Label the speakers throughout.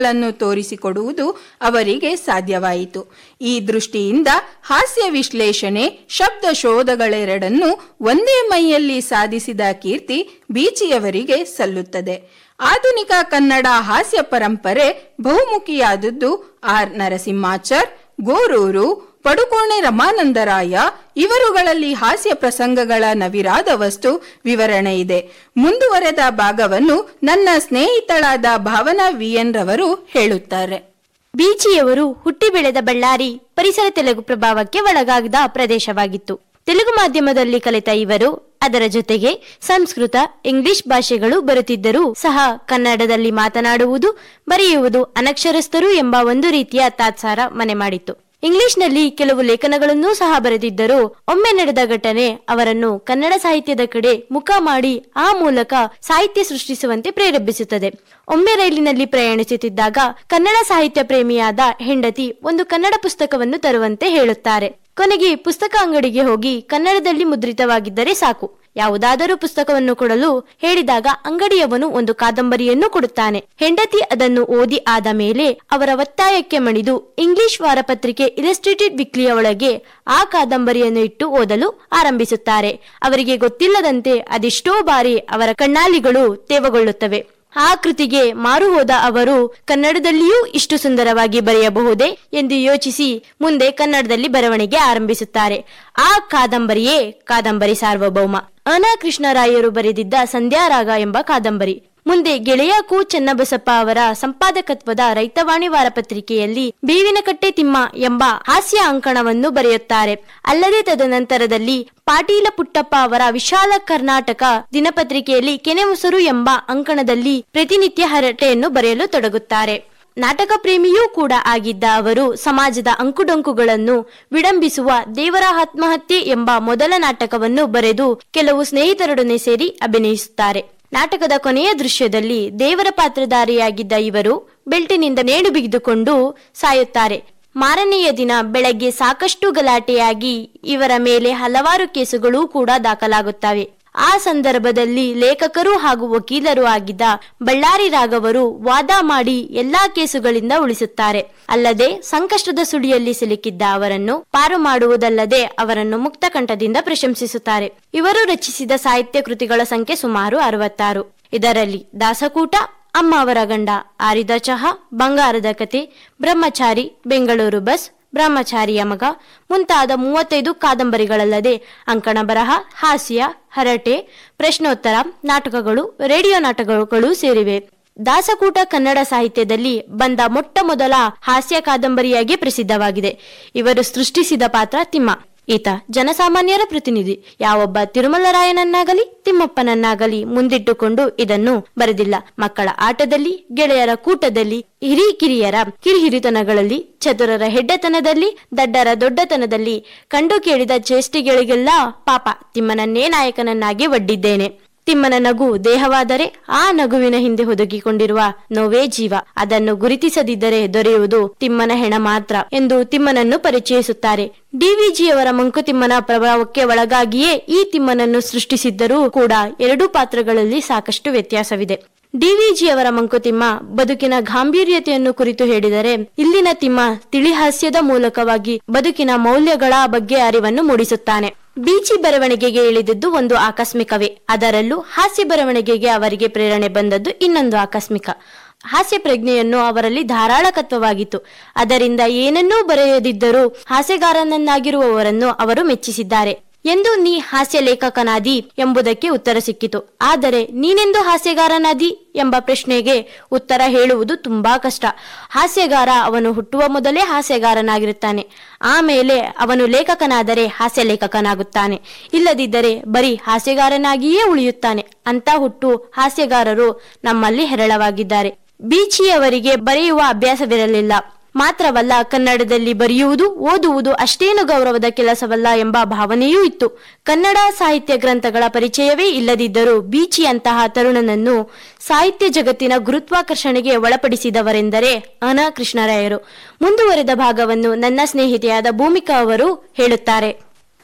Speaker 1: ಗಳನ್ನು ತೋರಿಸಿಕೊಡುವುದು ಅವರಿಗೆ ಸಾಧ್ಯವಾಯಿತು ಈ ದೃಷ್ಟಿಯಿಂದ ಹಾಸ್ಯ ವಿಶ್ಲೇಷಣೆ ಶಬ್ದ ಶೋಧಗಳೆರಡನ್ನು ಒಂದೇ ಮೈಯಲ್ಲಿ ಸಾಧಿಸಿದ ಕೀರ್ತಿ ಬೀಚಿಯವರಿಗೆ ಸಲ್ಲುತ್ತದೆ ಆಧುನಿಕ ಕನ್ನಡ ಹಾಸ್ಯ ಪರಂಪರೆ ಬಹುಮುಖಿಯಾದದ್ದು ಆರ್ ನರಸಿಂಹಾಚಾರ್ ಗೋರೂರು ಪಡುಕೋಣೆ ರಮಾನಂದರಾಯ ಇವರುಗಳಲ್ಲಿ ಹಾಸ್ಯ ಪ್ರಸಂಗಗಳ ನವಿರಾದ ವಸ್ತು ವಿವರಣೆ ಇದೆ ಮುಂದುವರೆದ ಭಾಗವನ್ನು ನನ್ನ ಸ್ನೇಹಿತಳಾದ ಭಾವನಾ ವಿಎನ್ ರವರು ಹೇಳುತ್ತಾರೆ
Speaker 2: ಬೀಚಿಯವರು ಹುಟ್ಟಿ ಬೆಳೆದ ಬಳ್ಳಾರಿ ಪರಿಸರ ತೆಲುಗು ಪ್ರಭಾವಕ್ಕೆ ಒಳಗಾಗದ ಪ್ರದೇಶವಾಗಿತ್ತು ತೆಲುಗು ಮಾಧ್ಯಮದಲ್ಲಿ ಕಲಿತ ಇವರು ಅದರ ಜೊತೆಗೆ ಸಂಸ್ಕೃತ ಇಂಗ್ಲಿಷ್ ಭಾಷೆಗಳು ಬರುತ್ತಿದ್ದರೂ ಸಹ ಕನ್ನಡದಲ್ಲಿ ಮಾತನಾಡುವುದು ಬರೆಯುವುದು ಅನಕ್ಷರಸ್ಥರು ಎಂಬ ಒಂದು ರೀತಿಯ ತಾತ್ಸಾರ ಮನೆ ಮಾಡಿತ್ತು ಇಂಗ್ಲಿಷ್ನಲ್ಲಿ ಕೆಲವು ಲೇಖನಗಳನ್ನೂ ಸಹ ಬರೆದಿದ್ದರೂ ಒಮ್ಮೆ ನಡೆದ ಘಟನೆ ಅವರನ್ನು ಕನ್ನಡ ಸಾಹಿತ್ಯದ ಕಡೆ ಮುಖ ಮಾಡಿ ಆ ಮೂಲಕ ಸಾಹಿತ್ಯ ಸೃಷ್ಟಿಸುವಂತೆ ಪ್ರೇರೇಪಿಸುತ್ತದೆ ಒಮ್ಮೆ ರೈಲಿನಲ್ಲಿ ಪ್ರಯಾಣಿಸುತ್ತಿದ್ದಾಗ ಕನ್ನಡ ಸಾಹಿತ್ಯ ಪ್ರೇಮಿಯಾದ ಹೆಂಡತಿ ಒಂದು ಕನ್ನಡ ಪುಸ್ತಕವನ್ನು ತರುವಂತೆ ಹೇಳುತ್ತಾರೆ ಕೊನೆಗೆ ಪುಸ್ತಕ ಅಂಗಡಿಗೆ ಹೋಗಿ ಕನ್ನಡದಲ್ಲಿ ಮುದ್ರಿತವಾಗಿದ್ದರೆ ಸಾಕು ಯಾವುದಾದರೂ ಪುಸ್ತಕವನ್ನು ಕೊಡಲು ಹೇಳಿದಾಗ ಅಂಗಡಿಯವನು ಒಂದು ಕಾದಂಬರಿಯನ್ನು ಕೊಡುತ್ತಾನೆ ಹೆಂಡತಿ ಅದನ್ನು ಓದಿ ಆದ ಮೇಲೆ ಅವರ ಒತ್ತಾಯಕ್ಕೆ ಮಣಿದು ಇಂಗ್ಲಿಷ್ ವಾರಪತ್ರಿಕೆ ಇಲಸ್ಟ್ರೇಟೆಡ್ ವಿಕ್ಲಿಯ ಒಳಗೆ ಆ ಕಾದಂಬರಿಯನ್ನು ಇಟ್ಟು ಓದಲು ಆರಂಭಿಸುತ್ತಾರೆ ಅವರಿಗೆ ಗೊತ್ತಿಲ್ಲದಂತೆ ಅದೆಷ್ಟೋ ಬಾರಿ ಅವರ ಕಣ್ಣಾಲಿಗಳು ತೇವಗೊಳ್ಳುತ್ತವೆ ಆ ಕೃತಿಗೆ ಮಾರು ಹೋದ ಅವರು ಕನ್ನಡದಲ್ಲಿಯೂ ಇಷ್ಟು ಸುಂದರವಾಗಿ ಬರೆಯಬಹುದೇ ಎಂದು ಯೋಚಿಸಿ ಮುಂದೆ ಕನ್ನಡದಲ್ಲಿ ಬರವಣಿಗೆ ಆರಂಭಿಸುತ್ತಾರೆ ಆ ಕಾದಂಬರಿಯೇ ಕಾದಂಬರಿ ಸಾರ್ವಭೌಮ ಅನಾ ಕೃಷ್ಣರಾಯರು ಬರೆದಿದ್ದ ಸಂಧ್ಯಾರಾಗ ಎಂಬ ಕಾದಂಬರಿ ಮುಂದೆ ಗೆಳೆಯ ಕು ಚನ್ನಬಸಪ್ಪ ಅವರ ಸಂಪಾದಕತ್ವದ ರೈತವಾಣಿ ವಾರಪತ್ರಿಕೆಯಲ್ಲಿ ಬೇವಿನಕಟ್ಟೆ ತಿಮ್ಮ ಎಂಬ ಹಾಸ್ಯ ಅಂಕಣವನ್ನು ಬರೆಯುತ್ತಾರೆ ಅಲ್ಲದೆ ತದನಂತರದಲ್ಲಿ ಪಾಟೀಲ ಪುಟ್ಟಪ್ಪ ಅವರ ವಿಶಾಲ ಕರ್ನಾಟಕ ದಿನಪತ್ರಿಕೆಯಲ್ಲಿ ಕೆನೆಮುಸರು ಎಂಬ ಅಂಕಣದಲ್ಲಿ ಪ್ರತಿನಿತ್ಯ ಹರಟೆಯನ್ನು ಬರೆಯಲು ತೊಡಗುತ್ತಾರೆ ನಾಟಕ ಪ್ರೇಮಿಯೂ ಕೂಡ ಆಗಿದ್ದ ಅವರು ಸಮಾಜದ ಅಂಕುಡೊಂಕುಗಳನ್ನು ವಿಡಂಬಿಸುವ ದೇವರ ಆತ್ಮಹತ್ಯೆ ಎಂಬ ಮೊದಲ ನಾಟಕವನ್ನು ಬರೆದು ಕೆಲವು ಸ್ನೇಹಿತರೊಡನೆ ಸೇರಿ ಅಭಿನಯಿಸುತ್ತಾರೆ ನಾಟಕದ ಕೊನೆಯ ದೃಶ್ಯದಲ್ಲಿ ದೇವರ ಪಾತ್ರಧಾರಿಯಾಗಿದ್ದ ಇವರು ಬೆಲ್ಟಿನಿಂದ ನೇಣು ಬಿಗಿದುಕೊಂಡು ಸಾಯುತ್ತಾರೆ ಮಾರನೆಯ ದಿನ ಬೆಳಗ್ಗೆ ಸಾಕಷ್ಟು ಗಲಾಟೆಯಾಗಿ ಇವರ ಮೇಲೆ ಹಲವಾರು ಕೇಸುಗಳೂ ಕೂಡ ದಾಖಲಾಗುತ್ತವೆ ಆ ಸಂದರ್ಭದಲ್ಲಿ ಲೇಖಕರು ಹಾಗೂ ವಕೀಲರು ಆಗಿದ್ದ ಬಳ್ಳಾರಿ ರಾಘವರು ವಾದ ಮಾಡಿ ಎಲ್ಲಾ ಕೇಸುಗಳಿಂದ ಉಳಿಸುತ್ತಾರೆ ಅಲ್ಲದೆ ಸಂಕಷ್ಟದ ಸುಳಿಯಲ್ಲಿ ಸಿಲುಕಿದ್ದ ಅವರನ್ನು ಪಾರು ಮಾಡುವುದಲ್ಲದೆ ಅವರನ್ನು ಮುಕ್ತ ಕಂಠದಿಂದ ಪ್ರಶಂಸಿಸುತ್ತಾರೆ ಇವರು ರಚಿಸಿದ ಸಾಹಿತ್ಯ ಕೃತಿಗಳ ಸಂಖ್ಯೆ ಸುಮಾರು ಅರವತ್ತಾರು ಇದರಲ್ಲಿ ದಾಸಕೂಟ ಅಮ್ಮ ಅವರ ಗಂಡ ಆರಿದ ಚಹಾ ಬಂಗಾರದ ಕತೆ ಬ್ರಹ್ಮಚಾರಿ ಬೆಂಗಳೂರು ಬಸ್ ಬ್ರಹ್ಮಚಾರಿಯ ಮಗ ಮುಂತಾದ ಮೂವತ್ತೈದು ಕಾದಂಬರಿಗಳಲ್ಲದೆ ಅಂಕಣ ಬರಹ ಹಾಸ್ಯ ಹರಟೆ ಪ್ರಶ್ನೋತ್ತರ ನಾಟಕಗಳು ರೇಡಿಯೋ ನಾಟಕಗಳು ಸೇರಿವೆ ದಾಸಕೂಟ ಕನ್ನಡ ಸಾಹಿತ್ಯದಲ್ಲಿ ಬಂದ ಮೊಟ್ಟ ಮೊದಲ ಹಾಸ್ಯ ಕಾದಂಬರಿಯಾಗಿ ಪ್ರಸಿದ್ಧವಾಗಿದೆ ಇವರು ಸೃಷ್ಟಿಸಿದ ಪಾತ್ರ ತಿಮ್ಮ ಈತ ಜನಸಾಮಾನ್ಯರ ಪ್ರತಿನಿಧಿ ಯಾವೊಬ್ಬ ತಿರುಮಲರಾಯನನ್ನಾಗಲಿ ತಿಮ್ಮಪ್ಪನನ್ನಾಗಲಿ ಮುಂದಿಟ್ಟುಕೊಂಡು ಇದನ್ನು ಬರೆದಿಲ್ಲ ಮಕ್ಕಳ ಆಟದಲ್ಲಿ ಗೆಳೆಯರ ಕೂಟದಲ್ಲಿ ಹಿರಿಕಿರಿಯರ ಕಿರಿಹಿರಿತನಗಳಲ್ಲಿ ಚತುರರ ಹೆಡ್ಡತನದಲ್ಲಿ ದಡ್ಡರ ದೊಡ್ಡತನದಲ್ಲಿ ಕಂಡು ಕೇಳಿದ ಚೇಷ್ಟೆಗಳಿಗೆಲ್ಲ ಪಾಪ ತಿಮ್ಮನನ್ನೇ ನಾಯಕನನ್ನಾಗಿ ಒಡ್ಡಿದ್ದೇನೆ ತಿಮ್ಮನ ನಗು ದೇಹವಾದರೆ ಆ ನಗುವಿನ ಹಿಂದೆ ಹುದುಗಿಕೊಂಡಿರುವ ನೋವೇ ಜೀವ ಅದನ್ನು ಗುರುತಿಸದಿದ್ದರೆ ದೊರೆಯುವುದು ತಿಮ್ಮನ ಹೆಣ ಮಾತ್ರ ಎಂದು ತಿಮ್ಮನನ್ನು ಪರಿಚಯಿಸುತ್ತಾರೆ ಡಿವಿಜಿಯವರ ಮಂಕುತಿಮ್ಮನ ಪ್ರಭಾವಕ್ಕೆ ಒಳಗಾಗಿಯೇ ಈ ತಿಮ್ಮನನ್ನು ಸೃಷ್ಟಿಸಿದ್ದರೂ ಕೂಡ ಎರಡೂ ಪಾತ್ರಗಳಲ್ಲಿ ಸಾಕಷ್ಟು ವ್ಯತ್ಯಾಸವಿದೆ ಡಿವಿಜಿಯವರ ಮಂಕುತಿಮ್ಮ ಬದುಕಿನ ಗಾಂಭೀರ್ಯತೆಯನ್ನು ಕುರಿತು ಹೇಳಿದರೆ ಇಲ್ಲಿನ ತಿಮ್ಮ ತಿಳಿಹಾಸ್ಯದ ಮೂಲಕವಾಗಿ ಬದುಕಿನ ಮೌಲ್ಯಗಳ ಬಗ್ಗೆ ಅರಿವನ್ನು ಮೂಡಿಸುತ್ತಾನೆ ಬೀಚಿ ಬರವಣಿಗೆಗೆ ಇಳಿದಿದ್ದು ಒಂದು ಆಕಸ್ಮಿಕವೇ ಅದರಲ್ಲೂ ಹಾಸ್ಯ ಬರವಣಿಗೆಗೆ ಅವರಿಗೆ ಪ್ರೇರಣೆ ಬಂದದ್ದು ಇನ್ನೊಂದು ಆಕಸ್ಮಿಕ ಹಾಸ್ಯ ಪ್ರಜ್ಞೆಯನ್ನು ಅವರಲ್ಲಿ ಧಾರಾಳಕತ್ವವಾಗಿತ್ತು ಅದರಿಂದ ಏನನ್ನೂ ಬರೆಯದಿದ್ದರೂ ಹಾಸ್ಯಗಾರನನ್ನಾಗಿರುವವರನ್ನು ಅವರು ಮೆಚ್ಚಿಸಿದ್ದಾರೆ ಎಂದು ನೀ ಹಾಸ್ಯ ಲೇಖಕನಾದಿ ಎಂಬುದಕ್ಕೆ ಉತ್ತರ ಸಿಕ್ಕಿತು ಆದರೆ ನೀನೆಂದು ಹಾಸ್ಯಗಾರನಾದಿ ಎಂಬ ಪ್ರಶ್ನೆಗೆ ಉತ್ತರ ಹೇಳುವುದು ತುಂಬಾ ಕಷ್ಟ ಹಾಸ್ಯಗಾರ ಅವನು ಹುಟ್ಟುವ ಮೊದಲೇ ಹಾಸ್ಯಗಾರನಾಗಿರುತ್ತಾನೆ ಆಮೇಲೆ ಅವನು ಲೇಖಕನಾದರೆ ಹಾಸ್ಯ ಲೇಖಕನಾಗುತ್ತಾನೆ ಇಲ್ಲದಿದ್ದರೆ ಬರೀ ಹಾಸ್ಯಗಾರನಾಗಿಯೇ ಉಳಿಯುತ್ತಾನೆ ಅಂತ ಹುಟ್ಟು ಹಾಸ್ಯಗಾರರು ನಮ್ಮಲ್ಲಿ ಹೇರಳವಾಗಿದ್ದಾರೆ ಬೀಚಿಯವರಿಗೆ ಬರೆಯುವ ಅಭ್ಯಾಸವಿರಲಿಲ್ಲ ಮಾತ್ರವಲ್ಲ ಕನ್ನಡದಲ್ಲಿ ಬರೆಯುವುದು ಓದುವುದು ಅಷ್ಟೇನು ಗೌರವದ ಕೆಲಸವಲ್ಲ ಎಂಬ ಭಾವನೆಯೂ ಇತ್ತು ಕನ್ನಡ ಸಾಹಿತ್ಯ ಗ್ರಂಥಗಳ ಪರಿಚಯವೇ ಇಲ್ಲದಿದ್ದರೂ ಬೀಚಿಯಂತಹ ತರುಣನನ್ನು ಸಾಹಿತ್ಯ ಜಗತ್ತಿನ ಗುರುತ್ವಾಕರ್ಷಣೆಗೆ ಒಳಪಡಿಸಿದವರೆಂದರೆ ಅನಾ ಕೃಷ್ಣರಾಯರು ಮುಂದುವರೆದ ಭಾಗವನ್ನು ನನ್ನ ಸ್ನೇಹಿತೆಯಾದ ಭೂಮಿಕಾ ಅವರು ಹೇಳುತ್ತಾರೆ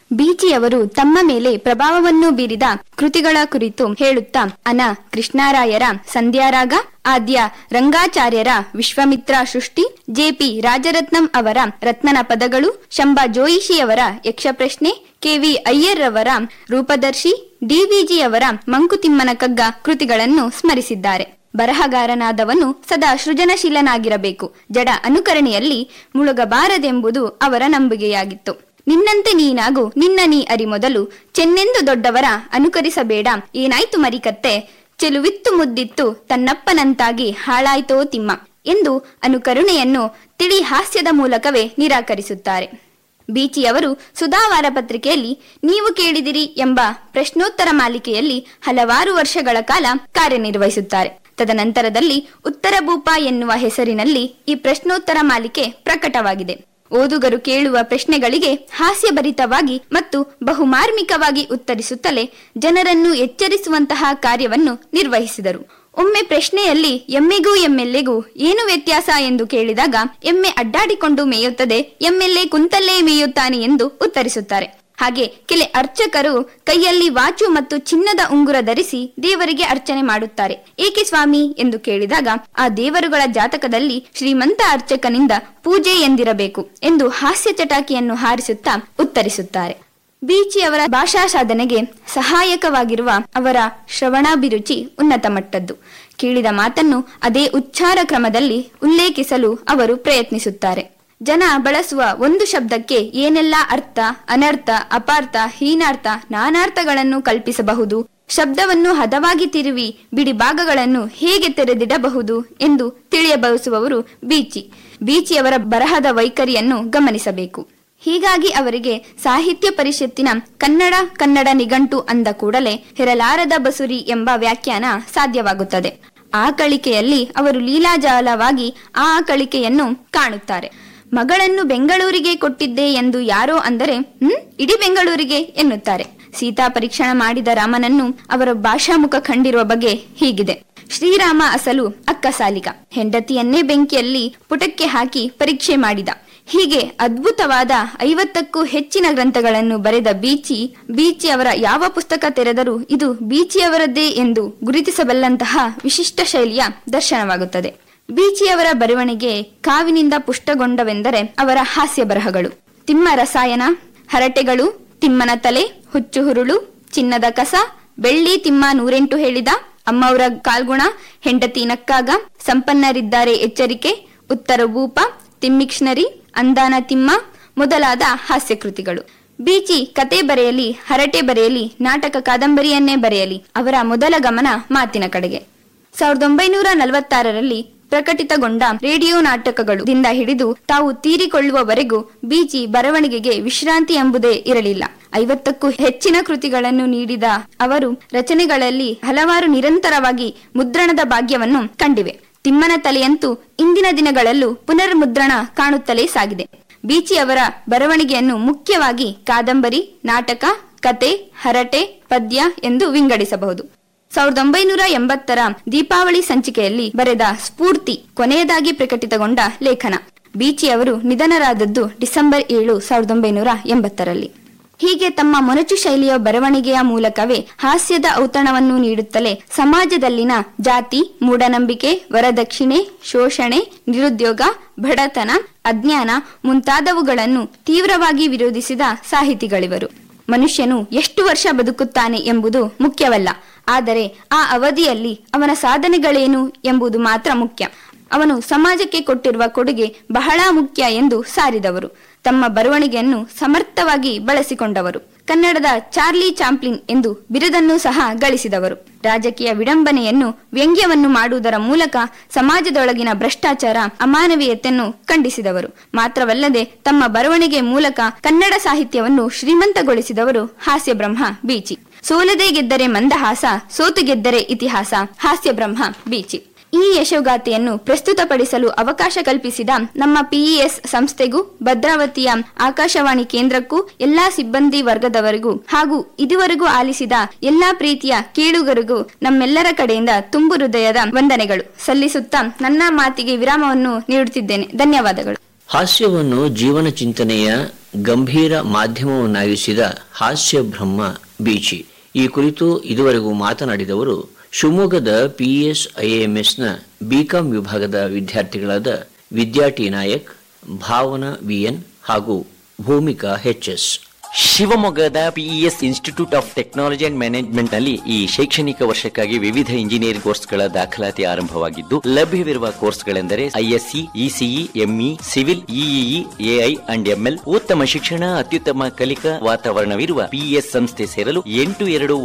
Speaker 3: ಬೀಚಿಯವರು ತಮ್ಮ ಮೇಲೆ ಪ್ರಭಾವವನ್ನು ಬೀರಿದ ಕೃತಿಗಳ ಕುರಿತು ಹೇಳುತ್ತಾ ಅನ ಕೃಷ್ಣರಾಯರ ಸಂಧ್ಯಾರಾಗ ಆದ್ಯ ರಂಗಾಚಾರ್ಯರ ವಿಶ್ವಮಿತ್ರ ಸೃಷ್ಟಿ ಜೆಪಿ ರಾಜರತ್ನಂ ಅವರ ರತ್ನನ ಪದಗಳು ಶಂಬಾ ಜೋಯಿಷಿಯವರ ಯಕ್ಷಪ್ರಶ್ನೆ ಕೆವಿ ಅಯ್ಯರ್ರವರ ರೂಪದರ್ಶಿ ಡಿವಿಜಿಯವರ ಮಂಕುತಿಮ್ಮನ ಕಗ್ಗ ಕೃತಿಗಳನ್ನು ಸ್ಮರಿಸಿದ್ದಾರೆ ಬರಹಗಾರನಾದವನು ಸದಾ ಸೃಜನಶೀಲನಾಗಿರಬೇಕು ಜಡ ಅನುಕರಣೆಯಲ್ಲಿ ಮುಳುಗಬಾರದೆಂಬುದು ಅವರ ನಂಬಿಕೆಯಾಗಿತ್ತು ನಿನ್ನಂತೆ ನೀನಾಗು ನಿನ್ನ ನೀ ಅರಿ ಮೊದಲು ಚೆನ್ನೆಂದು ದೊಡ್ಡವರ ಅನುಕರಿಸಬೇಡ ಏನಾಯ್ತು ಮರಿಕತ್ತೆ ಚೆಲುವಿತ್ತು ಮುದ್ದಿತ್ತು ತನ್ನಪ್ಪನಂತಾಗಿ ಹಾಳಾಯ್ತೋ ತಿಮ್ಮ ಎಂದು ಅನುಕರುಣೆಯನ್ನು ತಿಳಿ ಹಾಸ್ಯದ ಮೂಲಕವೇ ನಿರಾಕರಿಸುತ್ತಾರೆ ಬೀಚಿಯವರು ಸುಧಾವಾರ ಪತ್ರಿಕೆಯಲ್ಲಿ ನೀವು ಕೇಳಿದಿರಿ ಎಂಬ ಪ್ರಶ್ನೋತ್ತರ ಮಾಲಿಕೆಯಲ್ಲಿ ಹಲವಾರು ವರ್ಷಗಳ ಕಾಲ ಕಾರ್ಯನಿರ್ವಹಿಸುತ್ತಾರೆ ತದನಂತರದಲ್ಲಿ ಉತ್ತರ ಭೂಪ ಎನ್ನುವ ಹೆಸರಿನಲ್ಲಿ ಈ ಪ್ರಶ್ನೋತ್ತರ ಮಾಲಿಕೆ ಪ್ರಕಟವಾಗಿದೆ ಓದುಗರು ಕೇಳುವ ಪ್ರಶ್ನೆಗಳಿಗೆ ಹಾಸ್ಯಭರಿತವಾಗಿ ಮತ್ತು ಬಹುಮಾರ್ಮಿಕವಾಗಿ ಉತ್ತರಿಸುತ್ತಲೇ ಜನರನ್ನು ಎಚ್ಚರಿಸುವಂತಹ ಕಾರ್ಯವನ್ನು ನಿರ್ವಹಿಸಿದರು ಒಮ್ಮೆ ಪ್ರಶ್ನೆಯಲ್ಲಿ ಎಮ್ಮೆಗೂ ಎಮ್ಮೆಲ್ಲೆಗೂ ಏನು ವ್ಯತ್ಯಾಸ ಎಂದು ಕೇಳಿದಾಗ ಎಮ್ಮೆ ಅಡ್ಡಾಡಿಕೊಂಡು ಮೇಯುತ್ತದೆ ಎಮ್ಮೆಲ್ಲೆ ಕುಂತಲ್ಲೇ ಮೇಯುತ್ತಾನೆ ಎಂದು ಉತ್ತರಿಸುತ್ತಾರೆ ಹಾಗೆ ಕೆಲ ಅರ್ಚಕರು ಕೈಯಲ್ಲಿ ವಾಚು ಮತ್ತು ಚಿನ್ನದ ಉಂಗುರ ಧರಿಸಿ ದೇವರಿಗೆ ಅರ್ಚನೆ ಮಾಡುತ್ತಾರೆ ಏಕೆ ಸ್ವಾಮಿ ಎಂದು ಕೇಳಿದಾಗ ಆ ದೇವರುಗಳ ಜಾತಕದಲ್ಲಿ ಶ್ರೀಮಂತ ಅರ್ಚಕನಿಂದ ಪೂಜೆ ಎಂದಿರಬೇಕು ಎಂದು ಹಾಸ್ಯ ಚಟಾಕಿಯನ್ನು ಹಾರಿಸುತ್ತಾ ಉತ್ತರಿಸುತ್ತಾರೆ ಬೀಚಿಯವರ ಭಾಷಾ ಸಾಧನೆಗೆ ಸಹಾಯಕವಾಗಿರುವ ಅವರ ಶ್ರವಣಾಭಿರುಚಿ ಉನ್ನತ ಮಟ್ಟದ್ದು ಕೇಳಿದ ಮಾತನ್ನು ಅದೇ ಉಚ್ಚಾರ ಕ್ರಮದಲ್ಲಿ ಉಲ್ಲೇಖಿಸಲು ಅವರು ಪ್ರಯತ್ನಿಸುತ್ತಾರೆ ಜನ ಬಳಸುವ ಒಂದು ಶಬ್ದಕ್ಕೆ ಏನೆಲ್ಲ ಅರ್ಥ ಅನರ್ಥ ಅಪಾರ್ಥ ಹೀನಾರ್ಥ ನಾನಾರ್ಥಗಳನ್ನು ಕಲ್ಪಿಸಬಹುದು ಶಬ್ದವನ್ನು ಹದವಾಗಿ ತಿರುವಿ ಬಿಡಿ ಭಾಗಗಳನ್ನು ಹೇಗೆ ತೆರೆದಿಡಬಹುದು ಎಂದು ತಿಳಿಯಬಯಸುವವರು ಬೀಚಿ ಬೀಚಿಯವರ ಬರಹದ ವೈಖರಿಯನ್ನು ಗಮನಿಸಬೇಕು ಹೀಗಾಗಿ ಅವರಿಗೆ ಸಾಹಿತ್ಯ ಪರಿಷತ್ತಿನ ಕನ್ನಡ ಕನ್ನಡ ನಿಘಂಟು ಅಂದ ಕೂಡಲೇ ಹೆರಲಾರದ ಬಸುರಿ ಎಂಬ ವ್ಯಾಖ್ಯಾನ ಸಾಧ್ಯವಾಗುತ್ತದೆ ಆ ಕಳಿಕೆಯಲ್ಲಿ ಅವರು ಲೀಲಾಜಾಲವಾಗಿ ಆ ಕಳಿಕೆಯನ್ನು ಕಾಣುತ್ತಾರೆ ಮಗಳನ್ನು ಬೆಂಗಳೂರಿಗೆ ಕೊಟ್ಟಿದ್ದೆ ಎಂದು ಯಾರೋ ಅಂದರೆ ಹ್ಮ್ ಇಡೀ ಬೆಂಗಳೂರಿಗೆ ಎನ್ನುತ್ತಾರೆ ಸೀತಾ ಪರೀಕ್ಷಣ ಮಾಡಿದ ರಾಮನನ್ನು ಅವರ ಭಾಷಾಮುಖ ಕಂಡಿರುವ ಬಗೆ ಹೀಗಿದೆ ಶ್ರೀರಾಮ ಅಸಲು ಅಕ್ಕಸಾಲಿಗ ಹೆಂಡತಿಯನ್ನೇ ಬೆಂಕಿಯಲ್ಲಿ ಪುಟಕ್ಕೆ ಹಾಕಿ ಪರೀಕ್ಷೆ ಮಾಡಿದ ಹೀಗೆ ಅದ್ಭುತವಾದ ಐವತ್ತಕ್ಕೂ ಹೆಚ್ಚಿನ ಗ್ರಂಥಗಳನ್ನು ಬರೆದ ಬೀಚಿ ಬೀಚಿ ಅವರ ಯಾವ ಪುಸ್ತಕ ತೆರೆದರೂ ಇದು ಬೀಚಿಯವರದ್ದೇ ಎಂದು ಗುರುತಿಸಬಲ್ಲಂತಹ ವಿಶಿಷ್ಟ ಶೈಲಿಯ ದರ್ಶನವಾಗುತ್ತದೆ ಬೀಚಿಯವರ ಬರವಣಿಗೆ ಕಾವಿನಿಂದ ಪುಷ್ಟಗೊಂಡವೆಂದರೆ ಅವರ ಹಾಸ್ಯ ಬರಹಗಳು ತಿಮ್ಮ ರಸಾಯನ ಹರಟೆಗಳು ತಿಮ್ಮನ ತಲೆ ಹುಚ್ಚು ಹುರುಳು ಚಿನ್ನದ ಕಸ ಬೆಳ್ಳಿ ತಿಮ್ಮ ನೂರೆಂಟು ಹೇಳಿದ ಅಮ್ಮವರ ಕಾಲ್ಗುಣ ಹೆಂಡತಿ ನಕ್ಕಾಗ ಸಂಪನ್ನರಿದ್ದಾರೆ ಎಚ್ಚರಿಕೆ ಉತ್ತರ ಭೂಪ ತಿಮ್ಮಿಕ್ಷನರಿ ಅಂದಾನ ತಿಮ್ಮ ಮೊದಲಾದ ಹಾಸ್ಯ ಕೃತಿಗಳು ಬೀಚಿ ಕತೆ ಬರೆಯಲಿ ಹರಟೆ ಬರೆಯಲಿ ನಾಟಕ ಕಾದಂಬರಿಯನ್ನೇ ಬರೆಯಲಿ ಅವರ ಮೊದಲ ಗಮನ ಮಾತಿನ ಕಡೆಗೆ ಸಾವಿರದ ಒಂಬೈನೂರ ನಲವತ್ತಾರರಲ್ಲಿ ಪ್ರಕಟಿತಗೊಂಡ ರೇಡಿಯೋ ನಾಟಕಗಳು ದಿಂದ ಹಿಡಿದು ತಾವು ತೀರಿಕೊಳ್ಳುವವರೆಗೂ ಬೀಚಿ ಬರವಣಿಗೆಗೆ ವಿಶ್ರಾಂತಿ ಎಂಬುದೇ ಇರಲಿಲ್ಲ ಐವತ್ತಕ್ಕೂ ಹೆಚ್ಚಿನ ಕೃತಿಗಳನ್ನು ನೀಡಿದ ಅವರು ರಚನೆಗಳಲ್ಲಿ ಹಲವಾರು ನಿರಂತರವಾಗಿ ಮುದ್ರಣದ ಭಾಗ್ಯವನ್ನು ಕಂಡಿವೆ ತಿಮ್ಮನ ತಲೆಯಂತೂ ಇಂದಿನ ದಿನಗಳಲ್ಲೂ ಪುನರ್ಮುದ್ರಣ ಕಾಣುತ್ತಲೇ ಸಾಗಿದೆ ಬೀಚಿ ಅವರ ಬರವಣಿಗೆಯನ್ನು ಮುಖ್ಯವಾಗಿ ಕಾದಂಬರಿ ನಾಟಕ ಕತೆ ಹರಟೆ ಪದ್ಯ ಎಂದು ವಿಂಗಡಿಸಬಹುದು ಸಾವಿರದ ಒಂಬೈನೂರ ಎಂಬತ್ತರ ದೀಪಾವಳಿ ಸಂಚಿಕೆಯಲ್ಲಿ ಬರೆದ ಸ್ಫೂರ್ತಿ ಕೊನೆಯದಾಗಿ ಪ್ರಕಟಿತಗೊಂಡ ಲೇಖನ ಬೀಚಿ ಅವರು ನಿಧನರಾದದ್ದು ಡಿಸೆಂಬರ್ ಏಳು ಸಾವಿರದ ಒಂಬೈನೂರ ಎಂಬತ್ತರಲ್ಲಿ ಹೀಗೆ ತಮ್ಮ ಮೊನಚು ಶೈಲಿಯ ಬರವಣಿಗೆಯ ಮೂಲಕವೇ ಹಾಸ್ಯದ ಔತಣವನ್ನು ನೀಡುತ್ತಲೇ ಸಮಾಜದಲ್ಲಿನ ಜಾತಿ ಮೂಢನಂಬಿಕೆ ವರದಕ್ಷಿಣೆ ಶೋಷಣೆ ನಿರುದ್ಯೋಗ ಬಡತನ ಅಜ್ಞಾನ ಮುಂತಾದವುಗಳನ್ನು ತೀವ್ರವಾಗಿ ವಿರೋಧಿಸಿದ ಸಾಹಿತಿಗಳಿವರು ಮನುಷ್ಯನು ಎಷ್ಟು ವರ್ಷ ಬದುಕುತ್ತಾನೆ ಎಂಬುದು ಮುಖ್ಯವಲ್ಲ ಆದರೆ ಆ ಅವಧಿಯಲ್ಲಿ ಅವನ ಸಾಧನೆಗಳೇನು ಎಂಬುದು ಮಾತ್ರ ಮುಖ್ಯ ಅವನು ಸಮಾಜಕ್ಕೆ ಕೊಟ್ಟಿರುವ ಕೊಡುಗೆ ಬಹಳ ಮುಖ್ಯ ಎಂದು ಸಾರಿದವರು ತಮ್ಮ ಬರವಣಿಗೆಯನ್ನು ಸಮರ್ಥವಾಗಿ ಬಳಸಿಕೊಂಡವರು ಕನ್ನಡದ ಚಾರ್ಲಿ ಚಾಂಪ್ಲಿನ್ ಎಂದು ಬಿರುದನ್ನು ಸಹ ಗಳಿಸಿದವರು ರಾಜಕೀಯ ವಿಡಂಬನೆಯನ್ನು ವ್ಯಂಗ್ಯವನ್ನು ಮಾಡುವುದರ ಮೂಲಕ ಸಮಾಜದೊಳಗಿನ ಭ್ರಷ್ಟಾಚಾರ ಅಮಾನವೀಯತೆಯನ್ನು ಖಂಡಿಸಿದವರು ಮಾತ್ರವಲ್ಲದೆ ತಮ್ಮ ಬರವಣಿಗೆ ಮೂಲಕ ಕನ್ನಡ ಸಾಹಿತ್ಯವನ್ನು ಶ್ರೀಮಂತಗೊಳಿಸಿದವರು ಹಾಸ್ಯ ಬ್ರಹ್ಮ ಬೀಚಿ ಸೋಲದೆ ಗೆದ್ದರೆ ಮಂದಹಾಸ ಸೋತು ಗೆದ್ದರೆ ಇತಿಹಾಸ ಹಾಸ್ಯ ಬ್ರಹ್ಮ ಬೀಚಿ ಈ ಯಶೋಗಾಥೆಯನ್ನು ಪ್ರಸ್ತುತಪಡಿಸಲು ಅವಕಾಶ ಕಲ್ಪಿಸಿದ ನಮ್ಮ ಪಿಇಎಸ್ ಸಂಸ್ಥೆಗೂ ಭದ್ರಾವತಿಯ ಆಕಾಶವಾಣಿ ಕೇಂದ್ರಕ್ಕೂ ಎಲ್ಲಾ ಸಿಬ್ಬಂದಿ ವರ್ಗದವರಿಗೂ ಹಾಗೂ ಇದುವರೆಗೂ ಆಲಿಸಿದ ಎಲ್ಲಾ ಪ್ರೀತಿಯ ಕೇಳುಗರಿಗೂ ನಮ್ಮೆಲ್ಲರ ಕಡೆಯಿಂದ ತುಂಬು ಹೃದಯದ ವಂದನೆಗಳು ಸಲ್ಲಿಸುತ್ತಾ ನನ್ನ ಮಾತಿಗೆ ವಿರಾಮವನ್ನು ನೀಡುತ್ತಿದ್ದೇನೆ ಧನ್ಯವಾದಗಳು
Speaker 4: ಹಾಸ್ಯವನ್ನು ಜೀವನ ಚಿಂತನೆಯ ಗಂಭೀರ ಮಾಧ್ಯಮವನ್ನಾಗಿಸಿದ ಹಾಸ್ಯ ಬ್ರಹ್ಮ ಬೀಚಿ ಈ ಕುರಿತು ಇದುವರೆಗೂ ಮಾತನಾಡಿದವರು ಶಿವಮೊಗ್ಗದ ಪಿಎಸ್ ಐಎಂಎಸ್ನ ಬಿಕಾಂ ವಿಭಾಗದ ವಿದ್ಯಾರ್ಥಿಗಳಾದ ವಿದ್ಯಾಟಿ ನಾಯಕ್ ಭಾವನಾ ವಿಎನ್ ಹಾಗೂ ಭೂಮಿಕಾ ಎಚ್ಎಸ್
Speaker 5: ಶಿವಮೊಗ್ಗದ PES institute of technology and management ನಲ್ಲಿ ಈ ಶೈಕ್ಷಣಿಕ ವರ್ಷಕ್ಕಾಗಿ ವಿವಿಧ ಇಂಜಿನಿಯರಿಂಗ್ ಕೋರ್ಸ್ಗಳ ದಾಖಲಾತಿ ಆರಂಭವಾಗಿದ್ದು ಲಭ್ಯವಿರುವ ಕೋರ್ಸ್ಗಳೆಂದರೆ ISC ECE ME civil EEE AI and ML ಉತ್ತಮ ಶಿಕ್ಷಣ ಅತ್ಯುತ್ತಮ ಕಲಿಕಾ ವಾತಾವರಣವಿರುವ ಪಿಇಎಸ್ ಸಂಸ್ಥೆ ಸೇರಲು ಎಂಟು ಎರಡು